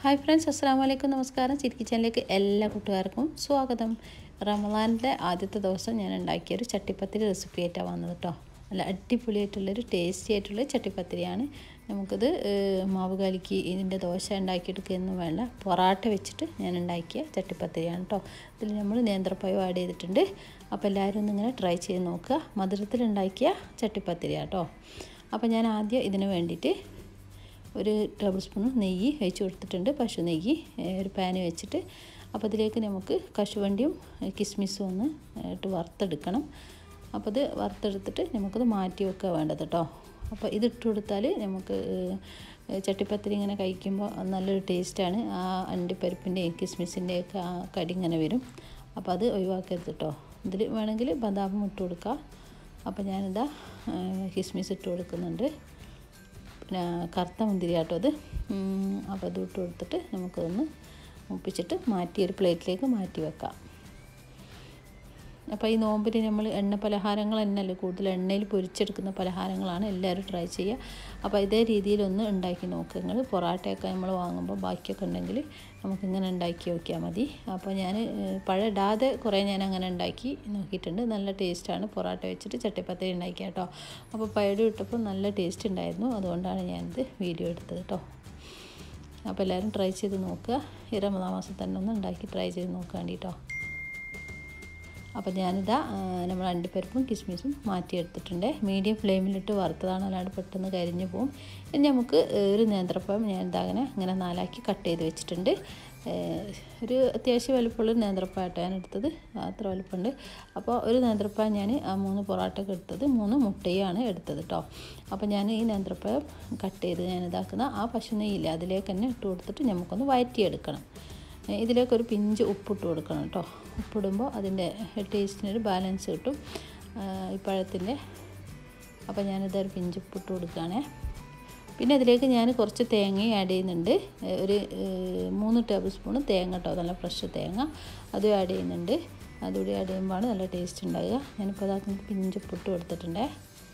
hi friends അസ്സാം വലൈക്കും നമസ്കാരം ചിരി കിച്ചണിലേക്ക് എല്ലാ കൂട്ടുകാർക്കും സ്വാഗതം റമദാനിൻ്റെ ആദ്യത്തെ ദിവസം ഞാൻ ഉണ്ടാക്കിയൊരു ചട്ടിപ്പത്തിരി റെസിപ്പി ആയിട്ടാണ് വന്നത് കേട്ടോ നല്ല അടിപൊളിയായിട്ടുള്ളൊരു ടേസ്റ്റി ആയിട്ടുള്ള ചട്ടിപ്പത്തിരിയാണ് നമുക്കിത് മാവ് കലക്കി ഇതിൻ്റെ ദോശ ഉണ്ടാക്കിയെടുക്കുകയൊന്നും വേണ്ട പൊറാട്ട വെച്ചിട്ട് ഞാൻ ഉണ്ടാക്കിയ ചട്ടിപ്പത്തിരിയാണ് കേട്ടോ ഇതിൽ നമ്മൾ നേന്ത്രപ്പഴം ആഡ് ചെയ്തിട്ടുണ്ട് അപ്പോൾ എല്ലാവരും ഒന്ന് ഇങ്ങനെ ട്രൈ ചെയ്ത് നോക്കുക മധുരത്തിലുണ്ടാക്കിയ ചട്ടിപ്പത്തിരിയാണ് കേട്ടോ അപ്പോൾ ഞാൻ ആദ്യം ഇതിന് വേണ്ടിയിട്ട് ഒരു ടേബിൾ സ്പൂൺ നെയ്യ് ഒഴിച്ച് കൊടുത്തിട്ടുണ്ട് പശു നെയ്യ് ഒരു പാന് വെച്ചിട്ട് അപ്പോൾ അതിലേക്ക് നമുക്ക് കശുവണ്ടിയും കിസ്മിസും ഒന്ന് ഇട്ട് വറുത്തെടുക്കണം അപ്പോൾ ഇത് വറുത്തെടുത്തിട്ട് നമുക്കത് മാറ്റി വെക്കുക വേണ്ടത് കേട്ടോ അപ്പോൾ ഇതിട്ട് കൊടുത്താൽ നമുക്ക് ചട്ടിപ്പത്തിരി ഇങ്ങനെ കഴിക്കുമ്പോൾ നല്ലൊരു ടേസ്റ്റാണ് ആ അണ്ടിപ്പരിപ്പിൻ്റെയും കിസ്മിസിൻ്റെയൊക്കെ ആ കടി ഇങ്ങനെ വരും അപ്പോൾ അത് ഒഴിവാക്കരുത് കേട്ടോ ഇതിൽ വേണമെങ്കിൽ ബദാമും ഇട്ട് കൊടുക്കുക അപ്പോൾ ഞാനിതാ കിസ്മിസ് ഇട്ട് കൊടുക്കുന്നുണ്ട് പിന്നെ കറുത്ത മുന്തിരി ആട്ടോ അത് അപ്പോൾ അത് ഇട്ട് കൊടുത്തിട്ട് നമുക്കൊന്ന് മുപ്പിച്ചിട്ട് മാറ്റി ഒരു പ്ലേറ്റിലേക്ക് മാറ്റി വെക്കാം അപ്പോൾ ഈ നോമ്പിന് നമ്മൾ എണ്ണ പലഹാരങ്ങൾ തന്നെയല്ലേ കൂടുതൽ എണ്ണയിൽ പൊരിച്ചെടുക്കുന്ന പലഹാരങ്ങളാണ് എല്ലാവരും ട്രൈ ചെയ്യുക അപ്പോൾ ഇതേ രീതിയിലൊന്ന് ഉണ്ടാക്കി നോക്കുക നിങ്ങൾ പൊറാട്ടയൊക്കെ നമ്മൾ വാങ്ങുമ്പോൾ ബാക്കിയൊക്കെ ഉണ്ടെങ്കിൽ നമുക്കിങ്ങനെ ഉണ്ടാക്കി നോക്കിയാൽ മതി അപ്പോൾ ഞാൻ പഴം ഇടാതെ കുറേ ഞാൻ അങ്ങനെ ഉണ്ടാക്കി നോക്കിയിട്ടുണ്ട് നല്ല ടേസ്റ്റാണ് പൊറാട്ട വെച്ചിട്ട് ചട്ടിപ്പത്തിരി ഉണ്ടാക്കി കേട്ടോ അപ്പോൾ പഴം ഇട്ടപ്പോൾ നല്ല ടേസ്റ്റ് ഉണ്ടായിരുന്നു അതുകൊണ്ടാണ് ഞാനിത് വീഡിയോ എടുത്തത് കേട്ടോ അപ്പോൾ എല്ലാവരും ട്രൈ ചെയ്ത് നോക്കുക ഈ റമദാൻ മാസം തന്നെ ഒന്ന് ഉണ്ടാക്കി ട്രൈ ചെയ്ത് നോക്കാൻ വേണ്ടിട്ടോ അപ്പോൾ ഞാനിതാ നമ്മൾ അണ്ടിപ്പരിപ്പും കിസ്മിസും മാറ്റിയെടുത്തിട്ടുണ്ട് മീഡിയം ഫ്ലെയിമിലിട്ട് വറുത്തതാണ് അല്ലാണ്ട് പെട്ടെന്ന് കരിഞ്ഞു പോകും ഇനി നമുക്ക് ഒരു നേന്ത്രപ്പഴം ഞാൻ ഇതാ അങ്ങനെ ഇങ്ങനെ നാലാക്കി കട്ട് ചെയ്ത് വെച്ചിട്ടുണ്ട് ഒരു അത്യാവശ്യം വലുപ്പമുള്ള നേന്ത്രപ്പഴമായിട്ട് ഞാൻ എടുത്തത് അത്ര വലുപ്പമുണ്ട് അപ്പോൾ ഒരു നേന്ത്രപ്പഴം ഞാൻ ആ മൂന്ന് പൊറോട്ടയൊക്കെ എടുത്തത് മൂന്ന് മുട്ടയാണ് എടുത്തത് കേട്ടോ അപ്പോൾ ഞാൻ ഈ നേന്ത്രപ്പഴം കട്ട് ചെയ്ത് ഞാൻ ഇതാക്കുന്ന ആ പശു നെയ്യില്ല അതിലേക്ക് തന്നെ ഇട്ട് കൊടുത്തിട്ട് നമുക്കൊന്ന് വയറ്റിയെടുക്കണം ഇതിലേക്കൊരു പിഞ്ച് ഉപ്പിട്ട് കൊടുക്കണം കേട്ടോ ഉപ്പിടുമ്പോൾ അതിൻ്റെ ടേസ്റ്റിനൊരു ബാലൻസ് കിട്ടും ഈ പഴത്തിൻ്റെ അപ്പോൾ ഞാനിതൊരു പിഞ്ച് ഉപ്പിട്ട് കൊടുക്കുകയാണേ പിന്നെ അതിലേക്ക് ഞാൻ കുറച്ച് തേങ്ങ ആഡ് ചെയ്യുന്നുണ്ട് ഒരു മൂന്ന് ടേബിൾ സ്പൂൺ തേങ്ങ കേട്ടോ നല്ല ഫ്രഷ് തേങ്ങ അതും ആഡ് ചെയ്യുന്നുണ്ട് അതുകൂടി ആഡ് ചെയ്യുമ്പോഴാണ് നല്ല ടേസ്റ്റ് ഉണ്ടാകുക ഞാനിപ്പോൾ അതാക്കുന്നത് പിഞ്ച് ഉപ്പിട്ട് കൊടുത്തിട്ടുണ്ടേ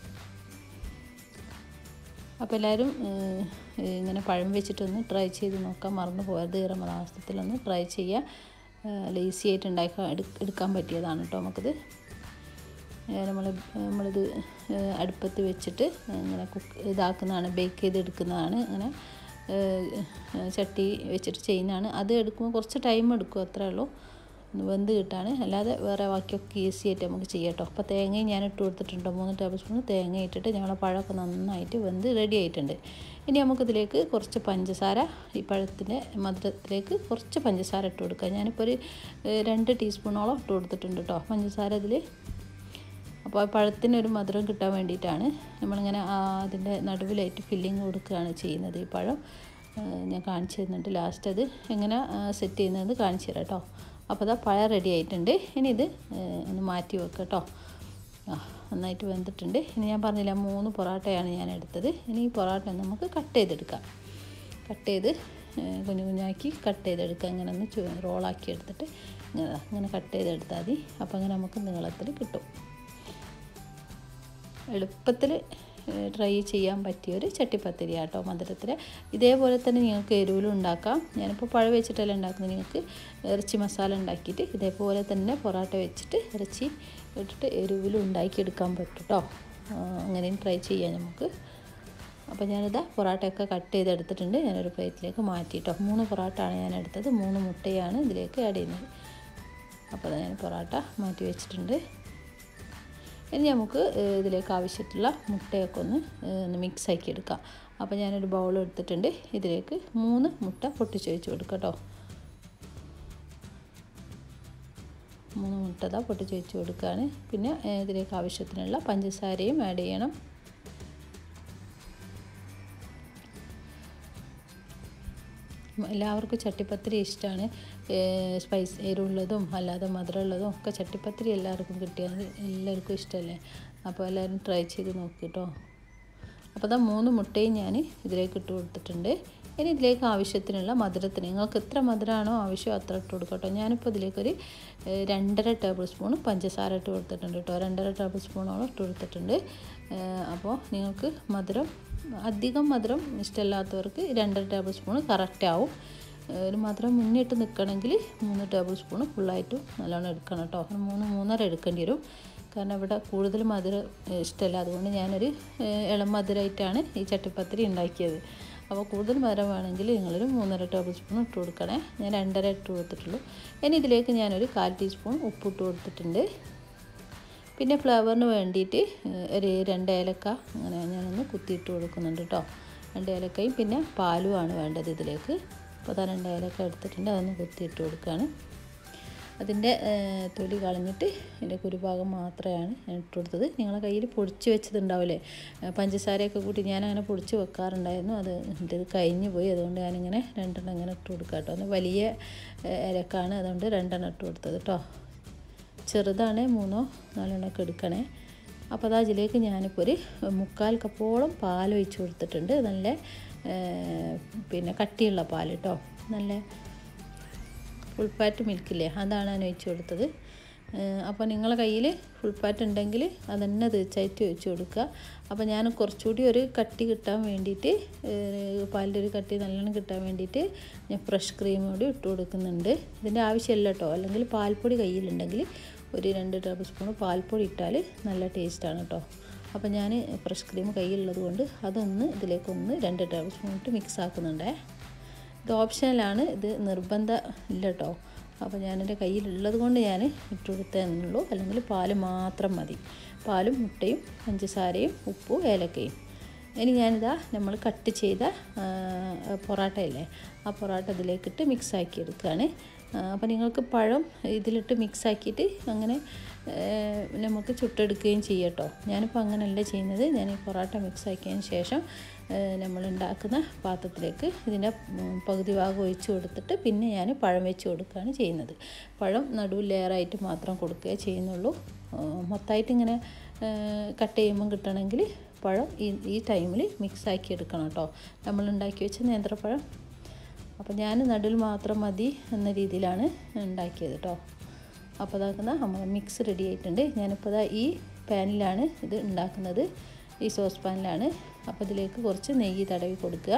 അപ്പോൾ എല്ലാവരും ഇങ്ങനെ പഴം വെച്ചിട്ടൊന്ന് ട്രൈ ചെയ്ത് നോക്കാം മറന്നു പോയത് റമദാസത്തിലൊന്ന് ട്രൈ ചെയ്യുക ലേസി ആയിട്ട് ഉണ്ടാക്കാൻ എടുക്കാൻ പറ്റിയതാണ് കേട്ടോ നമുക്കിത് നമ്മൾ നമ്മളിത് അടുപ്പത്ത് വെച്ചിട്ട് ഇങ്ങനെ കുക്ക് ഇതാക്കുന്നതാണ് ബേക്ക് ചെയ്തെടുക്കുന്നതാണ് അങ്ങനെ ചട്ടി വെച്ചിട്ട് ചെയ്യുന്നതാണ് അത് എടുക്കുമ്പോൾ കുറച്ച് ടൈം എടുക്കും അത്രേ ഉള്ളൂ വെന്ത് കിട്ടാണ് അല്ലാതെ വേറെ ബാക്കിയൊക്കെ ഈസി ആയിട്ട് നമുക്ക് ചെയ്യാം കേട്ടോ അപ്പോൾ തേങ്ങയും ഞാൻ ഇട്ട് കൊടുത്തിട്ടുണ്ട് മൂന്ന് ടേബിൾ സ്പൂൺ തേങ്ങ ഇട്ടിട്ട് ഞങ്ങളെ പഴമൊക്കെ നന്നായിട്ട് വെന്ത് റെഡി ആയിട്ടുണ്ട് ഇനി നമുക്കിതിലേക്ക് കുറച്ച് പഞ്ചസാര ഈ പഴത്തിൻ്റെ മധുരത്തിലേക്ക് കുറച്ച് പഞ്ചസാര ഇട്ട് കൊടുക്കുക ഞാനിപ്പോൾ ഒരു രണ്ട് ടീസ്പൂണോളം ഇട്ട് കൊടുത്തിട്ടുണ്ട് കേട്ടോ പഞ്ചസാര ഇതിൽ അപ്പോൾ പഴത്തിന് ഒരു മധുരം കിട്ടാൻ വേണ്ടിയിട്ടാണ് നമ്മളിങ്ങനെ അതിൻ്റെ നടുവിലായിട്ട് ഫില്ലിങ് കൊടുക്കുകയാണ് ചെയ്യുന്നത് ഈ പഴം ഞാൻ കാണിച്ചു തരുന്നുണ്ട് ലാസ്റ്റ് അത് എങ്ങനെ സെറ്റ് ചെയ്യുന്നത് കാണിച്ചു തരാം കേട്ടോ അപ്പോൾ അതാ പഴം റെഡി ആയിട്ടുണ്ട് ഇനി ഇത് ഒന്ന് മാറ്റി വെക്കുക കേട്ടോ ആ നന്നായിട്ട് വെന്തിട്ടുണ്ട് ഇനി ഞാൻ പറഞ്ഞില്ല മൂന്ന് പൊറോട്ടയാണ് ഞാൻ എടുത്തത് ഇനി ഈ പൊറോട്ട നമുക്ക് കട്ട് ചെയ്തെടുക്കാം കട്ട് ചെയ്ത് കുഞ്ഞു കുഞ്ഞാക്കി കട്ട് ചെയ്തെടുക്കുക ഇങ്ങനെ ഒന്ന് റോളാക്കി എടുത്തിട്ട് ഇങ്ങനെ ഇങ്ങനെ കട്ട് ചെയ്തെടുത്താൽ മതി അപ്പോൾ അങ്ങനെ നമുക്ക് നീളത്തിൽ കിട്ടും എളുപ്പത്തിൽ ട്രൈ ചെയ്യാൻ പറ്റിയ ഒരു ചട്ടിപ്പത്തിരി ആട്ടോ മധുരത്തിൽ ഇതേപോലെ തന്നെ നിങ്ങൾക്ക് എരിവിലും ഉണ്ടാക്കാം ഞാനിപ്പോൾ പഴം വെച്ചിട്ടല്ല ഉണ്ടാക്കുന്നത് നിങ്ങൾക്ക് ഇറച്ചി മസാല ഉണ്ടാക്കിയിട്ട് ഇതേപോലെ തന്നെ പൊറോട്ട വെച്ചിട്ട് ഇറച്ചി ഇട്ടിട്ട് എരിവിലും ഉണ്ടാക്കിയെടുക്കാൻ പറ്റും കേട്ടോ അങ്ങനെയും ട്രൈ ചെയ്യാം നമുക്ക് അപ്പോൾ ഞാനിതാ പൊറോട്ടയൊക്കെ കട്ട് ചെയ്തെടുത്തിട്ടുണ്ട് ഞാനൊരു പ്ലേറ്റിലേക്ക് മാറ്റിയിട്ടോ മൂന്ന് പൊറോട്ടയാണ് ഞാൻ എടുത്തത് മൂന്ന് മുട്ടയാണ് ഇതിലേക്ക് ആഡ് ചെയ്യുന്നത് അപ്പോൾ ഞാൻ പൊറോട്ട മാറ്റി വെച്ചിട്ടുണ്ട് ഇനി നമുക്ക് ഇതിലേക്ക് ആവശ്യമുള്ള മുട്ടയൊക്കെ ഒന്ന് ഒന്ന് മിക്സ് ആക്കി എടുക്കാം അപ്പോൾ ഞാനൊരു ബൗൾ എടുത്തിട്ടുണ്ട് ഇതിലേക്ക് മൂന്ന് മുട്ട പൊട്ടിച്ച് വെച്ച് കൊടുക്കാം കേട്ടോ മൂന്ന് മുട്ട ഇതാ പൊട്ടിച്ച് വെച്ച് കൊടുക്കുകയാണ് പിന്നെ ഇതിലേക്ക് ആവശ്യത്തിനുള്ള പഞ്ചസാരയും ആഡ് ചെയ്യണം എല്ലാവർക്കും ചട്ടിപ്പത്തിരി ഇഷ്ടമാണ് സ്പൈസ് എരിവുള്ളതും അല്ലാതെ മധുരമുള്ളതും ഒക്കെ ചട്ടിപ്പത്തിരി എല്ലാവർക്കും കിട്ടിയാൽ എല്ലാവർക്കും ഇഷ്ടമല്ലേ അപ്പോൾ എല്ലാവരും ട്രൈ ചെയ്ത് നോക്ക് കേട്ടോ അപ്പോൾ അതാ മൂന്ന് മുട്ടയും ഞാൻ ഇതിലേക്ക് ഇട്ട് കൊടുത്തിട്ടുണ്ട് ഇനി ഇതിലേക്ക് ആവശ്യത്തിനുള്ള മധുരത്തിന് നിങ്ങൾക്ക് എത്ര മധുരമാണോ ആവശ്യം അത്ര ഇട്ട് കൊടുക്കട്ടോ ഞാനിപ്പോൾ ഇതിലേക്കൊരു രണ്ടര ടേബിൾ സ്പൂൺ പഞ്ചസാര ഇട്ട് കൊടുത്തിട്ടുണ്ട് കേട്ടോ രണ്ടര ടേബിൾ സ്പൂണോളം ഇട്ട് കൊടുത്തിട്ടുണ്ട് അപ്പോൾ നിങ്ങൾക്ക് മധുരം അധികം മധുരം ഇഷ്ടമില്ലാത്തവർക്ക് രണ്ടര ടേബിൾ സ്പൂൺ കറക്റ്റ് ആവും ഒരു മധുരം മുന്നിട്ട് നിൽക്കണമെങ്കിൽ മൂന്ന് ടേബിൾ സ്പൂൺ ഫുള്ളായിട്ടും നല്ലോണം എടുക്കണം കേട്ടോ ഒരു മൂന്ന് മൂന്നര എടുക്കേണ്ടി വരും കാരണം ഇവിടെ കൂടുതൽ മധുരം ഇഷ്ടമല്ല അതുകൊണ്ട് ഞാനൊരു ഇളം മധുരമായിട്ടാണ് ഈ ചട്ടിപ്പത്തിരി ഉണ്ടാക്കിയത് അപ്പോൾ കൂടുതൽ മധുരം വേണമെങ്കിൽ നിങ്ങളൊരു മൂന്നര ടേബിൾ സ്പൂൺ ഇട്ട് കൊടുക്കണേ ഞാൻ രണ്ടര ഇട്ട് കൊടുത്തിട്ടുള്ളൂ ഇനി ഇതിലേക്ക് ഞാനൊരു കാൽ ടീസ്പൂൺ ഉപ്പിട്ട് കൊടുത്തിട്ടുണ്ട് പിന്നെ ഫ്ലേവറിന് വേണ്ടിയിട്ട് ഒരു രണ്ട് ഏലക്ക അങ്ങനെ ഞാനൊന്ന് കുത്തിയിട്ട് കൊടുക്കുന്നുണ്ട് കേട്ടോ രണ്ട് ഏലക്കയും പിന്നെ പാലുമാണ് വേണ്ടത് ഇതിലേക്ക് അപ്പോൾ അതാ രണ്ട് ഏലക്ക എടുത്തിട്ടുണ്ട് അതൊന്ന് കുത്തിയിട്ട് കൊടുക്കുകയാണ് അതിൻ്റെ തൊലി കളഞ്ഞിട്ട് അതിൻ്റെ കുരുഭാഗം മാത്രമാണ് ഞാൻ ഇട്ട് കൊടുത്തത് നിങ്ങളെ കയ്യിൽ പൊടിച്ച് വെച്ചതുണ്ടാവില്ലേ പഞ്ചസാരയൊക്കെ കൂട്ടി ഞാൻ അങ്ങനെ പൊടിച്ച് വെക്കാറുണ്ടായിരുന്നു അത് ഇത് കഴിഞ്ഞ് പോയി അതുകൊണ്ട് ഞാനിങ്ങനെ രണ്ടെണ്ണം ഇങ്ങനെ ഇട്ട് കൊടുക്കാം കേട്ടോ ഒന്ന് വലിയ ഇലക്കാണ് അതുകൊണ്ട് രണ്ടെണ്ണം ഇട്ട് കൊടുത്തത് കേട്ടോ ചെറുതാണ് മൂന്നോ നാലെണ്ണമൊക്കെ എടുക്കണേ അപ്പോൾ അത് അതിലേക്ക് ഞാനിപ്പോൾ ഒരു മുക്കാൽ കപ്പോളം പാൽ ഒഴിച്ച് കൊടുത്തിട്ടുണ്ട് നല്ല പിന്നെ കട്ടിയുള്ള പാൽ കേട്ടോ നല്ല ഫുൾ ഫാറ്റ് മിൽക്കില്ലേ അതാണ് ഞാൻ ഒഴിച്ച് കൊടുത്തത് അപ്പോൾ നിങ്ങളെ കയ്യിൽ ഫുൾ ഫാറ്റ് ഉണ്ടെങ്കിൽ അതന്നെ തീർച്ചയായിട്ടും ഒഴിച്ച് കൊടുക്കുക അപ്പോൾ ഞാൻ കുറച്ചുകൂടി ഒരു കട്ടി കിട്ടാൻ വേണ്ടിയിട്ട് പാലിൻ്റെ ഒരു കട്ടി നല്ലോണം കിട്ടാൻ വേണ്ടിയിട്ട് ഞാൻ ഫ്രഷ് ക്രീം കൂടി ഇട്ട് കൊടുക്കുന്നുണ്ട് ഇതിൻ്റെ ആവശ്യമില്ല കേട്ടോ അല്ലെങ്കിൽ പാൽപ്പൊടി കയ്യിലുണ്ടെങ്കിൽ ഒരു രണ്ട് ടേബിൾ സ്പൂൺ പാൽപ്പൊടി ഇട്ടാൽ നല്ല ടേസ്റ്റാണ് കേട്ടോ അപ്പോൾ ഞാൻ ഫ്രഷ് ക്രീം കയ്യിലുള്ളത് കൊണ്ട് അതൊന്ന് ഇതിലേക്കൊന്ന് രണ്ട് ടേബിൾ സ്പൂൺ ഇട്ട് മിക്സ് ആക്കുന്നുണ്ടേ ഇത് ഓപ്ഷനലാണ് ഇത് നിർബന്ധം ഇല്ല കേട്ടോ അപ്പോൾ ഞാനെൻ്റെ കയ്യിലുള്ളത് കൊണ്ട് ഞാൻ ഇട്ട് കൊടുത്തതെന്നുള്ളൂ അല്ലെങ്കിൽ പാല് മാത്രം മതി പാലും മുട്ടയും പഞ്ചസാരയും ഉപ്പും ഏലക്കയും ഇനി ഞാനിതാ നമ്മൾ കട്ട് ചെയ്ത പൊറാട്ടയില്ലേ ആ പൊറാട്ട ഇതിലേക്കിട്ട് മിക്സ് ആക്കി എടുക്കുകയാണ് അപ്പോൾ നിങ്ങൾക്ക് പഴം ഇതിലിട്ട് മിക്സ് ആക്കിയിട്ട് അങ്ങനെ നമുക്ക് ചുട്ടെടുക്കുകയും ചെയ്യാം കേട്ടോ ഞാനിപ്പോൾ അങ്ങനെയല്ല ചെയ്യുന്നത് ഞാൻ ഈ പൊറോട്ട മിക്സ് ആക്കിയതിന് ശേഷം നമ്മൾ ഉണ്ടാക്കുന്ന പാത്രത്തിലേക്ക് ഇതിൻ്റെ പകുതി ഭാഗം ഒഴിച്ച് കൊടുത്തിട്ട് പിന്നെ ഞാൻ പഴം വെച്ച് കൊടുക്കുകയാണ് ചെയ്യുന്നത് പഴം നടുവിൽ ലെയറായിട്ട് മാത്രം കൊടുക്കുകയേ ചെയ്യുന്നുള്ളൂ മൊത്തമായിട്ട് ഇങ്ങനെ കട്ട് ചെയ്യുമ്പം കിട്ടണമെങ്കിൽ പഴം ഈ ഈ ടൈമിൽ മിക്സ് ആക്കി എടുക്കണം കേട്ടോ നമ്മൾ ഉണ്ടാക്കി വെച്ച നേന്ത്രപ്പഴം അപ്പോൾ ഞാൻ നടുവിൽ മാത്രം മതി എന്ന രീതിയിലാണ് ഉണ്ടാക്കിയത് കേട്ടോ അപ്പോൾ അതാക്കുന്ന നമ്മൾ മിക്സ് റെഡി ആയിട്ടുണ്ട് ഞാനിപ്പോൾ ഇതാ ഈ പാനിലാണ് ഇത് ഉണ്ടാക്കുന്നത് ഈ സോസ് പാനിലാണ് അപ്പോൾ ഇതിലേക്ക് കുറച്ച് നെയ്യ് തടവി കൊടുക്കുക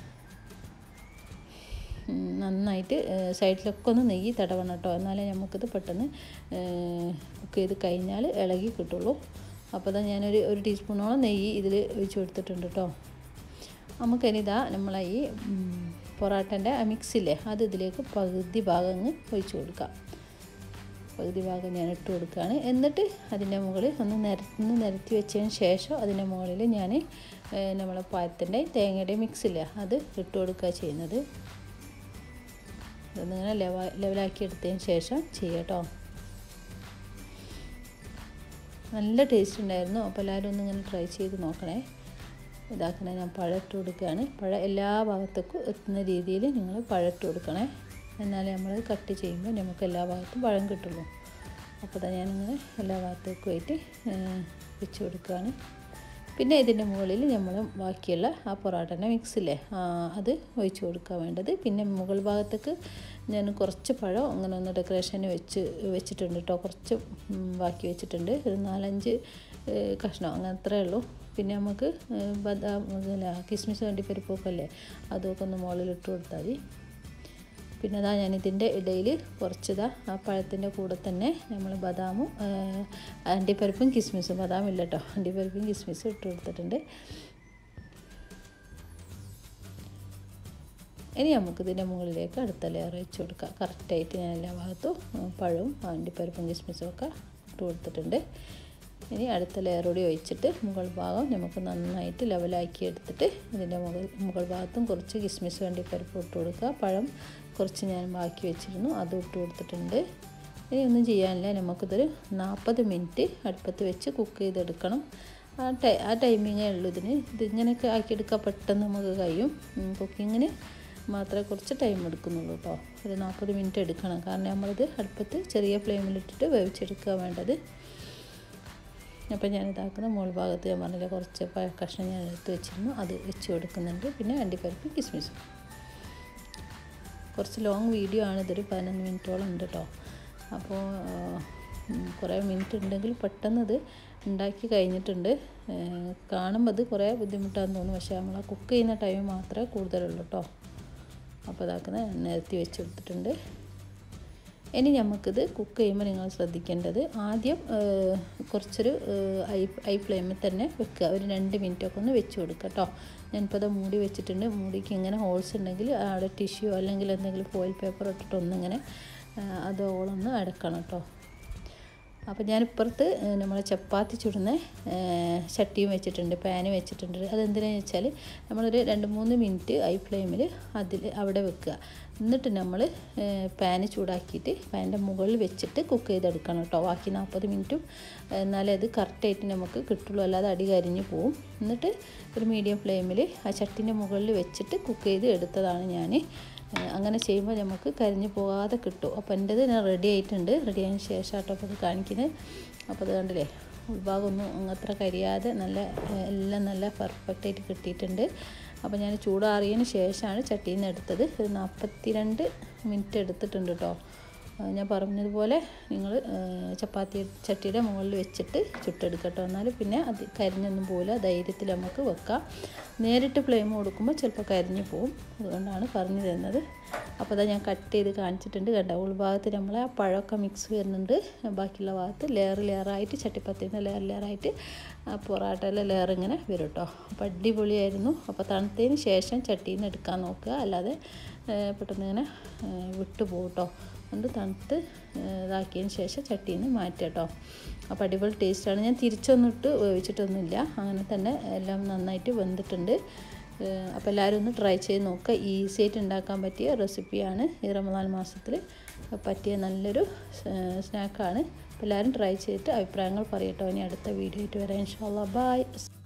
നന്നായിട്ട് സൈഡിലൊക്കെ ഒന്ന് നെയ്യ് തടവണം കേട്ടോ എന്നാലേ നമുക്കിത് പെട്ടെന്ന് കുക്ക് ചെയ്ത് കഴിഞ്ഞാൽ ഇളകി കിട്ടുള്ളൂ അപ്പോൾ ഇതാ ഞാനൊരു ഒരു ടീസ്പൂണോളം നെയ്യ് ഇതിൽ ഒഴിച്ച് കൊടുത്തിട്ടുണ്ട് കേട്ടോ നമുക്കിനിതാ നമ്മളെ ഈ പൊറാട്ടൻ്റെ ആ മിക്സില്ലേ അത് ഇതിലേക്ക് പകുതി ഭാഗം അങ്ങ് ഒഴിച്ച് കൊടുക്കാം പകുതി ഭാഗം ഞാൻ ഇട്ട് കൊടുക്കുകയാണ് എന്നിട്ട് അതിൻ്റെ മുകളിൽ ഒന്ന് നിരന്ന് നിരത്തി വെച്ചതിന് ശേഷം അതിൻ്റെ മുകളിൽ ഞാൻ നമ്മളെ പായത്തിൻ്റെ തേങ്ങയുടെയും മിക്സില്ലേ അത് ഇട്ട് കൊടുക്കുക ചെയ്യുന്നത് ഇതൊന്നിങ്ങനെ ലെവ ലെവലാക്കി എടുത്തതിന് ശേഷം ചെയ്യാട്ടോ നല്ല ടേസ്റ്റ് ഉണ്ടായിരുന്നു അപ്പോൾ എല്ലാവരും ഒന്ന് ഇങ്ങനെ ട്രൈ ചെയ്ത് നോക്കണേ ഇതാക്കണേ ഞാൻ പഴം ഇട്ട് കൊടുക്കുകയാണ് പഴം എല്ലാ ഭാഗത്തേക്കും എത്തുന്ന രീതിയിൽ നിങ്ങൾ പഴം ഇട്ട് കൊടുക്കണേ എന്നാലേ നമ്മൾ കട്ട് ചെയ്യുമ്പോൾ നമുക്ക് എല്ലാ ഭാഗത്തും പഴം കിട്ടുള്ളൂ അപ്പോൾ തന്നെ ഞാനിങ്ങനെ എല്ലാ ഭാഗത്തേക്കും ആയിട്ട് വെച്ച് കൊടുക്കുകയാണ് പിന്നെ ഇതിൻ്റെ മുകളിൽ നമ്മൾ ബാക്കിയുള്ള ആ പൊറോട്ടൻ്റെ മിക്സില്ലേ അത് ഒഴിച്ച് കൊടുക്കാൻ വേണ്ടത് പിന്നെ മുകൾ ഭാഗത്തേക്ക് ഞാൻ കുറച്ച് പഴം അങ്ങനെ ഒന്ന് ഡെക്കറേഷന് വെച്ച് വെച്ചിട്ടുണ്ട് കേട്ടോ കുറച്ച് ബാക്കി വെച്ചിട്ടുണ്ട് ഒരു നാലഞ്ച് കഷ്ണം അങ്ങനെ അത്രയേ ഉള്ളൂ പിന്നെ നമുക്ക് ബദാം അല്ല കിസ്മിസ് വേണ്ടി പരിപ്പൊക്കെ അല്ലേ അതൊക്കെ ഒന്ന് മുകളിൽ ഇട്ട് കൊടുത്താൽ മതി പിന്നെ അതാ ഞാൻ ഇതിൻ്റെ ഇടയിൽ കുറച്ചിതാ ആ പഴത്തിൻ്റെ കൂടെ തന്നെ നമ്മൾ ബദാമും അണ്ടിപ്പരിപ്പും കിസ്മിസും ബദാം ഇല്ല കേട്ടോ അണ്ടിപ്പരിപ്പും കിസ്മിസും ഇട്ട് കൊടുത്തിട്ടുണ്ട് ഇനി നമുക്ക് ഇതിൻ്റെ മുകളിലേക്ക് അടുത്ത ലെയർ വെച്ച് കൊടുക്കാം കറക്റ്റായിട്ട് ഞാൻ എല്ലാ ഭാഗത്തും പഴവും അണ്ടിപ്പരിപ്പും കിസ്മിസും ഒക്കെ ഇട്ട് കൊടുത്തിട്ടുണ്ട് ഇനി അടുത്ത ലെയർ കൂടി ഒഴിച്ചിട്ട് മുകൾ ഭാഗം നമുക്ക് നന്നായിട്ട് ലെവലാക്കി എടുത്തിട്ട് ഇതിൻ്റെ മുകൾ മുകൾ ഭാഗത്തും കുറച്ച് കിസ്മിസ് വേണ്ടി പരിപ്പ് ഇട്ട് കൊടുക്കുക പഴം കുറച്ച് ഞാൻ ബാക്കി വെച്ചിരുന്നു അതും ഇട്ട് കൊടുത്തിട്ടുണ്ട് ഇനി ഒന്നും ചെയ്യാനില്ല നമുക്കിതൊരു നാൽപ്പത് മിനിറ്റ് അടുപ്പത്ത് വെച്ച് കുക്ക് ചെയ്തെടുക്കണം ആ ടൈ ആ ടൈമിങ്ങേ ഉള്ളൂ ഇതിന് ഇതിങ്ങനെയൊക്കെ ആക്കിയെടുക്കാൻ പെട്ടെന്ന് നമുക്ക് കഴിയും കുക്കിങ്ങിന് മാത്രമേ കുറച്ച് ടൈം എടുക്കുന്നുള്ളൂ കേട്ടോ ഒരു നാൽപ്പത് മിനിറ്റ് എടുക്കണം കാരണം നമ്മളിത് അടുപ്പത്ത് ചെറിയ ഫ്ലെയിമിലിട്ടിട്ട് വേവിച്ചെടുക്കുക വേണ്ടത് അപ്പോൾ ഞാൻ ഇതാക്കുന്ന മുകൾ ഭാഗത്ത് ഞാൻ പറഞ്ഞില്ല കുറച്ച് കഷ്ണം ഞാൻ എടുത്ത് വെച്ചിരുന്നു അത് വെച്ച് കൊടുക്കുന്നുണ്ട് പിന്നെ അണ്ടിപ്പരിപ്പ് കിസ്മിസും കുറച്ച് ലോങ് വീഡിയോ ആണ് ഇതൊരു പതിനൊന്ന് മിനിറ്റോളം ഉണ്ട് കേട്ടോ അപ്പോൾ കുറേ മിനിറ്റ് ഉണ്ടെങ്കിൽ പെട്ടെന്ന് ഇത് ഉണ്ടാക്കി കഴിഞ്ഞിട്ടുണ്ട് കാണുമ്പോൾ അത് കുറേ ബുദ്ധിമുട്ടാന്ന് തോന്നുന്നു പക്ഷേ നമ്മൾ കുക്ക് ചെയ്യുന്ന ടൈം മാത്രമേ കൂടുതലുള്ളൂ കേട്ടോ അപ്പോൾ ഇതാക്കുന്നത് നിരത്തി വെച്ച് കൊടുത്തിട്ടുണ്ട് ഇനി നമുക്കിത് കുക്ക് ചെയ്യുമ്പോൾ നിങ്ങൾ ശ്രദ്ധിക്കേണ്ടത് ആദ്യം കുറച്ചൊരു ഐ ഐ ഫ്ലെയിമിൽ തന്നെ വെക്കുക ഒരു രണ്ട് മിനിറ്റൊക്കെ ഒന്ന് വെച്ച് കൊടുക്കുക കേട്ടോ ഞാനിപ്പോൾ അത് മൂടി വെച്ചിട്ടുണ്ട് മൂടിക്ക് ഇങ്ങനെ ഹോൾസ് ഉണ്ടെങ്കിൽ അവിടെ ടിഷ്യൂ അല്ലെങ്കിൽ എന്തെങ്കിലും ഫോയിൽ പേപ്പർ ഇട്ടിട്ട് ഒന്നിങ്ങനെ അത് ഓളൊന്ന് അടക്കണം കേട്ടോ അപ്പോൾ ഞാൻ ഇപ്പുറത്ത് നമ്മൾ ചപ്പാത്തി ചുടുന്ന ചട്ടിയും വെച്ചിട്ടുണ്ട് പാന് വെച്ചിട്ടുണ്ട് അതെന്തിനാന്ന് വെച്ചാൽ നമ്മളൊരു രണ്ട് മൂന്ന് മിനിറ്റ് ഹൈ ഫ്ലെയിമിൽ അതിൽ അവിടെ വെക്കുക എന്നിട്ട് നമ്മൾ പാന് ചൂടാക്കിയിട്ട് പാനിൻ്റെ മുകളിൽ വെച്ചിട്ട് കുക്ക് ചെയ്തെടുക്കണം കേട്ടോ ബാക്കി നാൽപ്പത് മിനിറ്റും എന്നാലേ അത് കറക്റ്റായിട്ട് നമുക്ക് കിട്ടുള്ളൂ അല്ലാതെ അടി കരിഞ്ഞു പോവും എന്നിട്ട് ഒരു മീഡിയം ഫ്ലെയിമിൽ ആ ചട്ടീൻ്റെ മുകളിൽ വെച്ചിട്ട് കുക്ക് ചെയ്ത് എടുത്തതാണ് ഞാൻ അങ്ങനെ ചെയ്യുമ്പോൾ നമുക്ക് കരിഞ്ഞു പോകാതെ കിട്ടും അപ്പോൾ എൻ്റെത് ഞാൻ റെഡി ആയിട്ടുണ്ട് റെഡി ആയതിന് ശേഷം കേട്ടോ അപ്പോൾ അത് കാണിക്കുന്നത് അപ്പോൾ അത് കണ്ടില്ലേ ഉൾഭാഗമൊന്നും അത്ര കരിയാതെ നല്ല എല്ലാം നല്ല പെർഫെക്റ്റായിട്ട് കിട്ടിയിട്ടുണ്ട് അപ്പോൾ ഞാൻ ചൂടാറിയതിന് ശേഷമാണ് ചട്ടിയിൽ നിന്ന് എടുത്തത് ഒരു നാൽപ്പത്തി രണ്ട് മിനിറ്റ് എടുത്തിട്ടുണ്ട് കേട്ടോ ഞാൻ പറഞ്ഞതുപോലെ നിങ്ങൾ ചപ്പാത്തി ചട്ടിയുടെ മുകളിൽ വെച്ചിട്ട് ചുട്ടെടുക്കട്ടോ എന്നാൽ പിന്നെ അത് കരിഞ്ഞൊന്നും പോലെ ധൈര്യത്തിൽ നമുക്ക് വെക്കാം നേരിട്ട് ഫ്ലെയിം കൊടുക്കുമ്പോൾ ചിലപ്പോൾ കരിഞ്ഞു പോവും അതുകൊണ്ടാണ് പറഞ്ഞു തരുന്നത് അപ്പോൾ അതാ ഞാൻ കട്ട് ചെയ്ത് കാണിച്ചിട്ടുണ്ട് കണ്ട ഉൾഭാഗത്ത് നമ്മൾ ആ പഴമൊക്കെ മിക്സ് വരുന്നുണ്ട് ബാക്കിയുള്ള ഭാഗത്ത് ലെയർ ലെയറായിട്ട് ചട്ടിപ്പത്തിൻ്റെ ലെയർ ലെയറായിട്ട് ആ പൊറാട്ടയിലെ ലെയർ ഇങ്ങനെ വരും കേട്ടോ അപ്പോൾ അടിപൊളിയായിരുന്നു അപ്പോൾ തണുത്തതിന് ശേഷം ചട്ടിയിൽ നിന്ന് എടുക്കാൻ നോക്കുക അല്ലാതെ പെട്ടെന്ന് ഇങ്ങനെ വിട്ടു പോകും കേട്ടോ കൊണ്ട് തണുത്ത് ഇതാക്കിയതിന് ശേഷം ചട്ടിയിൽ നിന്ന് മാറ്റുക കേട്ടോ അപ്പോൾ അടിപൊളി ടേസ്റ്റാണ് ഞാൻ തിരിച്ചൊന്നിട്ട് വേവിച്ചിട്ടൊന്നുമില്ല അങ്ങനെ തന്നെ എല്ലാം നന്നായിട്ട് വെന്തിട്ടുണ്ട് അപ്പോൾ എല്ലാവരും ഒന്ന് ട്രൈ ചെയ്ത് നോക്കുക ഈസി ആയിട്ട് ഉണ്ടാക്കാൻ പറ്റിയ റെസിപ്പിയാണ് ഈ റമദാൻ മാസത്തിൽ പറ്റിയ നല്ലൊരു സ്നാക്കാണ് അപ്പോൾ എല്ലാവരും ട്രൈ ചെയ്തിട്ട് അഭിപ്രായങ്ങൾ പറയട്ടോ ഇനി അടുത്ത വീഡിയോ ആയിട്ട് വരാം ഇൻഷാല്ലാ ബായ്